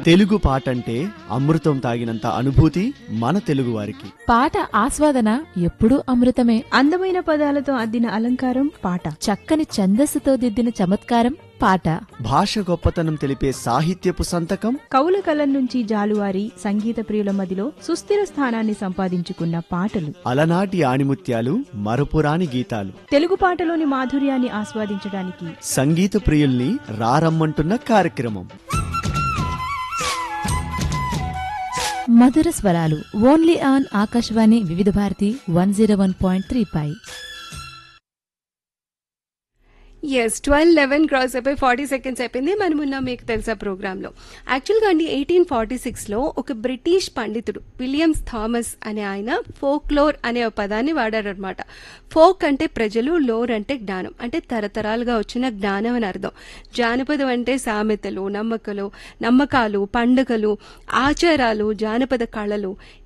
తెలుగు పాట అంటే అమృతం తాగినంత అనుభూతి మన తెలుగువారికి పాట ఆస్వాదన ఎప్పుడూ అమృతమే అందమైన పదాలతో అద్దిన అలంకారం పాట చక్కని ఛందస్సుతో దిద్దిన చమత్కారం పాట భాష గొప్పతనం తెలిపే సాహిత్యపు సంతకం కవుల కలం నుంచి జాలువారి సంగీత ప్రియుల మదిలో సుస్థిర స్థానాన్ని సంపాదించుకున్న పాటలు అలనాటి ఆణిముత్యాలు మరపురాని గీతాలు తెలుగు పాటలోని మాధుర్యాన్ని ఆస్వాదించడానికి సంగీత ప్రియుల్ని రారమ్మంటున్న కార్యక్రమం మధుర స్వరాలు only on Akashvani Vividh Bharati one zero one point three పై ఎస్ ట్వెల్వ్ లెవెన్ క్రాస్ అయిపోయి ఫార్టీ సెకండ్స్ అయిపోయింది మనమున్న మీకు తెలుసా ప్రోగ్రాంలో యాక్చువల్గా అండి ఎయిటీన్ ఫార్టీ సిక్స్లో ఒక బ్రిటిష్ పండితుడు విలియమ్స్ థామస్ అనే ఆయన ఫోక్లోర్ అనే ఒక పదాన్ని వాడారనమాట ఫోక్ అంటే ప్రజలు లోర్ అంటే జ్ఞానం అంటే తరతరాలుగా వచ్చిన జ్ఞానం అని అర్థం జానపదం అంటే సామెతలు నమ్మకలు నమ్మకాలు పండుగలు ఆచారాలు జానపద కళలు